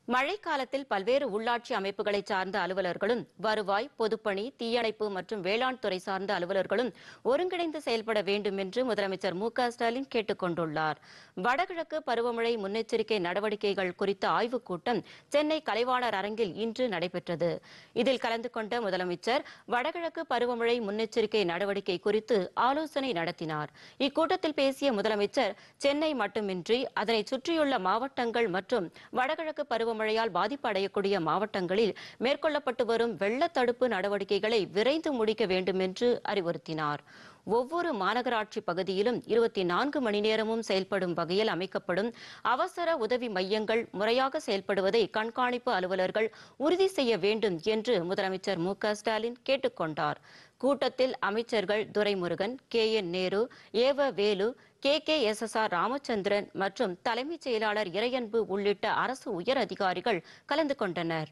மழைக்காலத்தில் பல்வேறு உள்ளாட்சி அமைப்புகளை சார்ந்த அலுவலர்களும் வருவாய் பொதுப்பணி தீயணைப்பு மற்றும் வேளாண் துறை சார்ந்த அலுவலர்களும் ஒருங்கிணைந்து செயல்பட வேண்டும் என்று முதலமைச்சர் மு க ஸ்டாலின் கேட்டுக் கொண்டுள்ளார் வடகிழக்கு பருவமழை முன்னெச்சரிக்கை நடவடிக்கைகள் குறித்த ஆய்வுக் கூட்டம் சென்னை கலைவாணர் அரங்கில் இன்று நடைபெற்றது இதில் கலந்து கொண்ட முதலமைச்சர் வடகிழக்கு பருவமழை முன்னெச்சரிக்கை நடவடிக்கை குறித்து ஆலோசனை நடத்தினார் இக்கூட்டத்தில் பேசிய முதலமைச்சர் சென்னை மட்டுமின்றி அதனை சுற்றியுள்ள மாவட்டங்கள் மற்றும் வடகிழக்கு பருவமழையால் பாதிப்பு அடையக்கூடிய மாவட்டங்களில் மேற்கொள்ளப்பட்டு வரும் வெள்ள தடுப்பு நடவடிக்கைகளை விரைந்து முடிக்க வேண்டும் என்று அறிவுறுத்தினார் ஒவ்வொரு மாநகராட்சி பகுதியிலும் இருபத்தி நான்கு மணி நேரமும் செயல்படும் வகையில் அமைக்கப்படும் அவசர உதவி மையங்கள் முறையாக செயல்படுவதை கண்காணிப்பு அலுவலர்கள் உறுதி செய்ய வேண்டும் என்று முதலமைச்சர் மு க ஸ்டாலின் கேட்டுக் கொண்டார் கூட்டத்தில் அமைச்சர்கள் Duraimurugan K N Nehru E V Velu K K S S R Ramachandran மற்றும் தலைமைச் செயலாளர் இறையன்பு உள்ளிட்ட அரசு உயர் அதிகாரிகள் கலந்து கொண்டனர்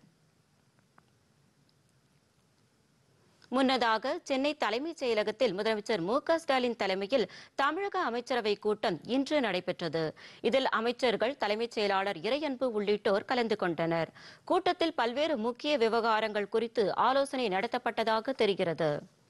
முன்னதாக சென்னை தலைமைச் செயலகத்தில் முதலமைச்சர் மு க ஸ்டாலின் தலைமையில் தமிழக அமைச்சரவை கூட்டம் இன்று நடைபெற்றது இதில் அமைச்சர்கள் தலைமைச் செயலாளர் இறையன்பு உள்ளிட்டோர் கலந்து கொண்டனர் கூட்டத்தில் பல்வேறு முக்கிய விவகாரங்கள் குறித்து ஆலோசனை நடத்தப்பட்டதாக தெரிகிறது